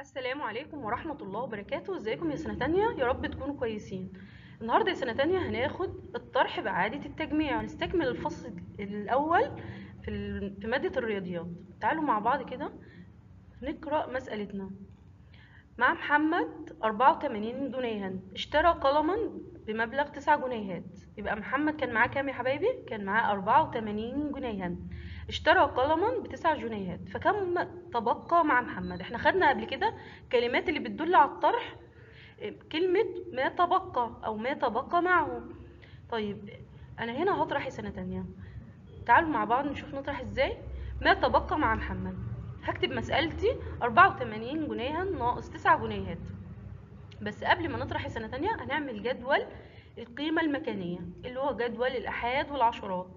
السلام عليكم ورحمة الله وبركاته ازيكم يا سنة تانية يا رب تكونوا كويسين النهاردة يا سنة تانية هناخد الطرح بإعادة التجميع هنستكمل الفصل الأول في ال- في مادة الرياضيات تعالوا مع بعض كده نقرأ مسألتنا مع محمد 84 جنيها اشترى قلما بمبلغ 9 جنيهات يبقى محمد كان معاه كام يا حبايبي كان معاه 84 جنيها اشترى قلما بتسع جنيهات فكم تبقى مع محمد احنا خدنا قبل كده كلمات اللي بتدل على الطرح كلمة ما تبقى او ما تبقى معه طيب انا هنا هطرح يا سنة تانية تعالوا مع بعض نشوف نطرح ازاي ما تبقى مع محمد هكتب مسألتي 84 جنيها ناقص 9 جنيهات بس قبل ما نطرح يا سنة تانية هنعمل جدول القيمة المكانية اللي هو جدول الأحاد والعشرات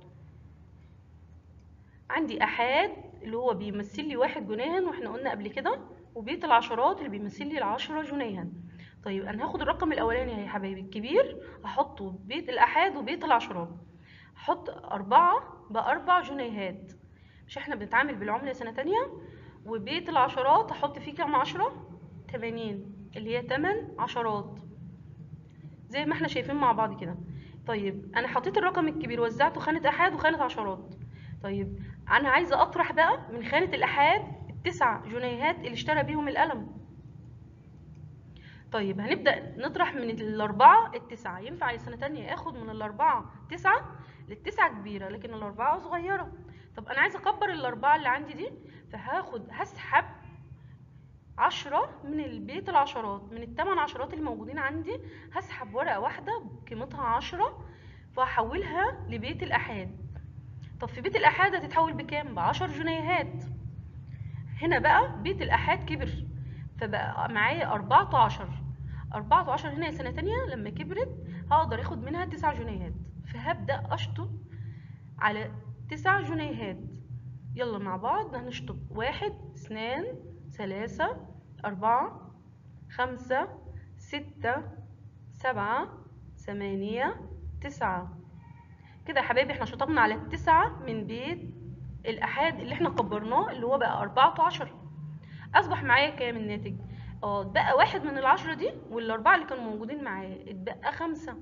عندي أحاد اللي هو بيمثل لي واحد جنيها واحنا قلنا قبل كده وبيت العشرات اللي بيمثل لي العشرة جنيها طيب أنا هاخد الرقم الأولاني يا حبايبي الكبير هحطه بيت الأحاد وبيت العشرات هحط أربعة بأربع جنيهات مش احنا بنتعامل بالعملة سنة تانية وبيت العشرات هحط فيه كام عشرة تمانين اللي هي تمن عشرات زي ما احنا شايفين مع بعض كده طيب انا حطيت الرقم الكبير وزعته خانة احاد وخانة عشرات طيب انا عايزة اطرح بقى من خانة الاحاد التسع جنيهات اللي اشترى بيهم القلم طيب هنبدأ نطرح من الأربعة التسعة ينفع يا سنة تانية آخد من الأربعة تسعة للتسعة كبيرة لكن الأربعة صغيرة طب أنا عايزة أكبر الأربعة اللي عندي دي فهاخد هسحب عشرة من البيت العشرات من التمن عشرات اللي موجودين عندي هسحب ورقة واحدة قيمتها عشرة وهحولها لبيت الأحاد طب في بيت الأحاد هتتحول بكام؟ بعشر جنيهات هنا بقى بيت الأحاد كبر فبقى معايا أربعة عشر أربعة عشر هنا يا سنة تانية لما كبرت هقدر اخد منها تسع جنيهات فهبدأ أشطب على تسع جنيهات يلا مع بعض هنشطب واحد اثنان ثلاثة أربعة خمسة ستة سبعة ثمانية تسعة كده يا حبايبي احنا شطبنا على التسعة من بيت الأحاد اللي احنا كبرناه اللي هو بقى أربعة عشر أصبح معايا كام الناتج؟ اه اتبقى واحد من العشرة دي والأربعة اللي كانوا موجودين معايا اتبقى خمسة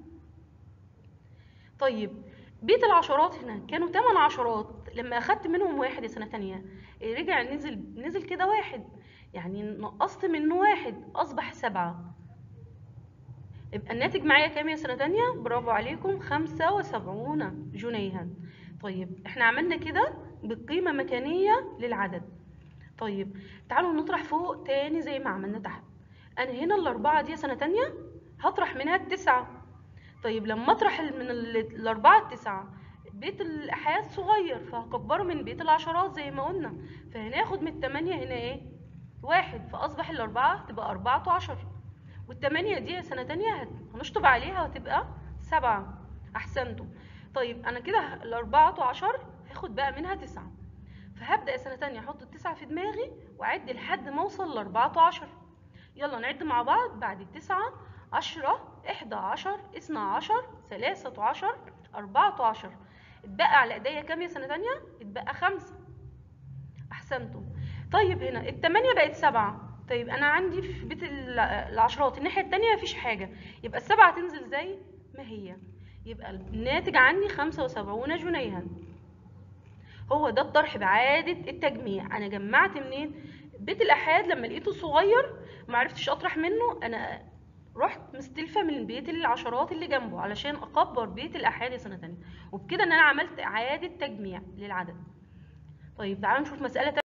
طيب بيت العشرات هنا كانوا تمن عشرات لما أخدت منهم واحد يا سنة تانية رجع نزل نزل كده واحد يعني نقصت منه واحد أصبح سبعة يبقى الناتج معايا كام يا سنة تانية برافو عليكم خمسة وسبعون جنيها طيب احنا عملنا كده بقيمة مكانية للعدد طيب تعالوا نطرح فوق تاني زي ما عملنا تحت انا هنا الاربعة دي يا سنة تانية هطرح منها التسعة طيب لما اطرح من ال- الاربعة التسعة بيت الأحاد صغير فهكبره من بيت العشرات زي ما قلنا فهناخد من التمانية هنا ايه واحد فأصبح الأربعة تبقى أربعة عشر والتمانية دي يا سنة تانية هت- هنشطب عليها وتبقى سبعة أحسنتم طيب أنا كده الأربعة عشر هاخد بقى منها تسعة فهبدأ سنة تانية أحط التسعة في دماغي وأعد لحد ما أوصل لأربعة عشر يلا نعد مع بعض بعد التسعة عشرة إحدى عشر اثنى عشر ثلاثة عشر أربعة عشر اتبقى على إيديا كام يا سنة تانية؟ اتبقى خمسة أحسنتم طيب هنا التمانية بقت سبعة طيب أنا عندي في بيت ال- العشرات الناحية التانية مفيش حاجة يبقى السبعة تنزل زي ما هي يبقى الناتج عندي خمسة وسبعون جنيها هو ده الطرح بعادة التجميع انا جمعت منين بيت الاحاد لما لقيته صغير ما عرفتش اطرح منه انا رحت مستلفه من بيت العشرات اللي جنبه علشان اكبر بيت الاحاد سنه تانية وبكده ان انا عملت اعاده تجميع للعدد طيب تعالوا نشوف مساله تانية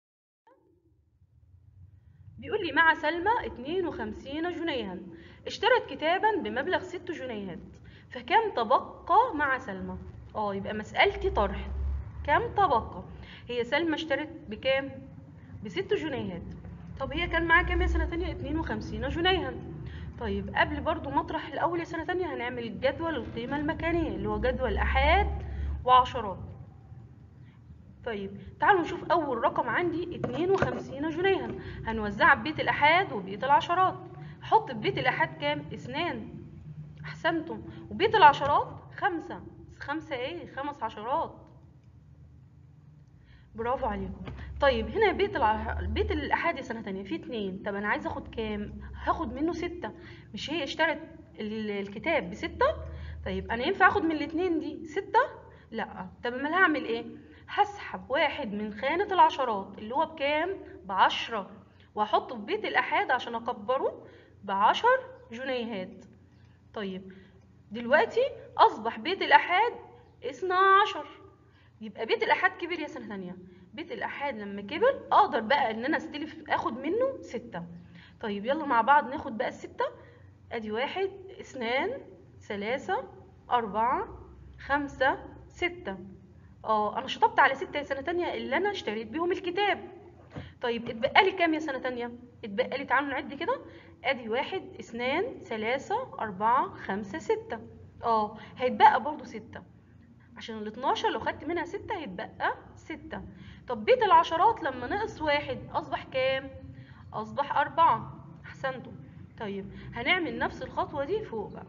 بيقول لي مع سلمى 52 جنيها اشترت كتابا بمبلغ 6 جنيهات فكم تبقى مع سلمى اه يبقى مسألتي طرح كم تبقى هي سلمى اشترت بكام بست جنيهات طب هي كان معاها كام يا سنة تانية 52 جنيها طيب قبل برضو مطرح الأول يا سنة تانية هنعمل جدول القيمة المكانية اللي هو جدول أحاد وعشرات طيب تعالوا نشوف أول رقم عندي 52 جنيها هنوزعها ببيت الأحاد وبيت العشرات حط في بيت الأحاد كام؟ اثنان أحسنتم وبيت العشرات خمسة خمسة إيه؟ خمس عشرات برافو عليكم طيب هنا بيت الع... بيت الأحاد يا سنة تانية فيه اتنين طب أنا عايزة أخد كام؟ هاخد منه ستة مش هي اشترت ال- الكتاب بستة؟ طيب أنا ينفع أخد من الاتنين دي ستة؟ لأ طب أمال هعمل إيه؟ هسحب واحد من خانة العشرات اللي هو بكام؟ بعشرة وأحطه في بيت الأحاد عشان أكبره بعشر جنيهات طيب دلوقتي أصبح بيت الأحاد اثنا عشر يبقى بيت الأحاد كبر يا سنة تانية بيت الأحاد لما كبر أقدر بقى إن أنا أستلف آخد منه ستة طيب يلا مع بعض ناخد بقى الستة أدي واحد اثنان ثلاثة أربعة خمسة ستة اه أنا شطبت على ستة يا سنة تانية اللي أنا اشتريت بيهم الكتاب طيب اتبقى لي كام يا سنة تانية؟ اتبقى لي تعالوا نعد كده ادي واحد اثنان ثلاثة أربعة خمسة ستة اه هيتبقى برضو ستة عشان ال 12 لو خدت منها ستة هيتبقى ستة طب بيت العشرات لما نقص واحد أصبح كام؟ أصبح أربعة أحسنتوا طيب هنعمل نفس الخطوة دي فوق بقى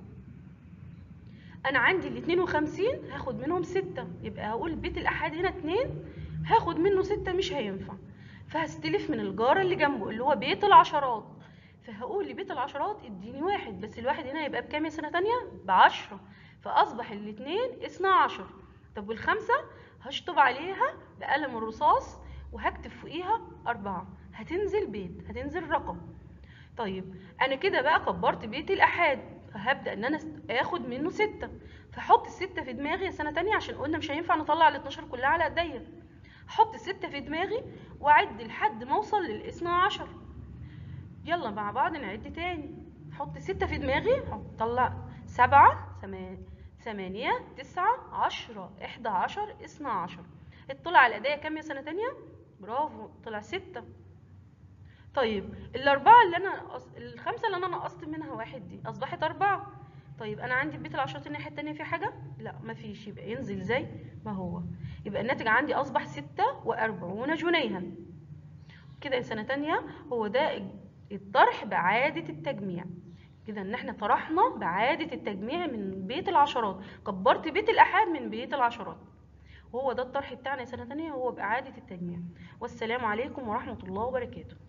أنا عندي ال 52 هاخد منهم ستة يبقى هقول بيت الأحاد هنا اتنين هاخد منه ستة مش هينفع فهستلف من الجار اللي جنبه اللي هو بيت العشرات فهقول لبيت العشرات اديني واحد بس الواحد هنا يبقى بكام يا سنة تانية؟ بعشرة فأصبح الاتنين اثنا عشر طب والخمسة هشطب عليها بقلم الرصاص وهكتب فوقيها أربعة هتنزل بيت هتنزل رقم طيب أنا كده بقى كبرت بيت الأحاد فهبدأ إن أنا آخد منه ستة فحط الستة في دماغي يا سنة تانية عشان قلنا مش هينفع نطلع ال 12 كلها على ايديا حط الستة في دماغي وأعد لحد ما أوصل للاثنى عشر يلا مع بعض نعد تاني حط ستة في دماغي طلع سبعة ثما- ثمانية تسعة عشرة إحدى عشر اثنى عشر اطلع على الأداية كام يا سنة تانية؟ برافو طلع ستة طيب الأربعة اللي أنا نقص... الخمسة اللي أنا نقصت منها واحد دي أصبحت أربعة طيب أنا عندي في بيت العشرات الناحية التانية في حاجة؟ لا مفيش يبقى ينزل زي ما هو يبقى الناتج عندي أصبح ستة وأربعون جنيها كده يا سنة تانية هو ده الطرح بعادة التجميع كده ان احنا طرحنا بعادة التجميع من بيت العشرات كبرت بيت الأحاد من بيت العشرات وهو ده الطرح بتاعنا يا سنة تانية هو بإعادة التجميع والسلام عليكم ورحمة الله وبركاته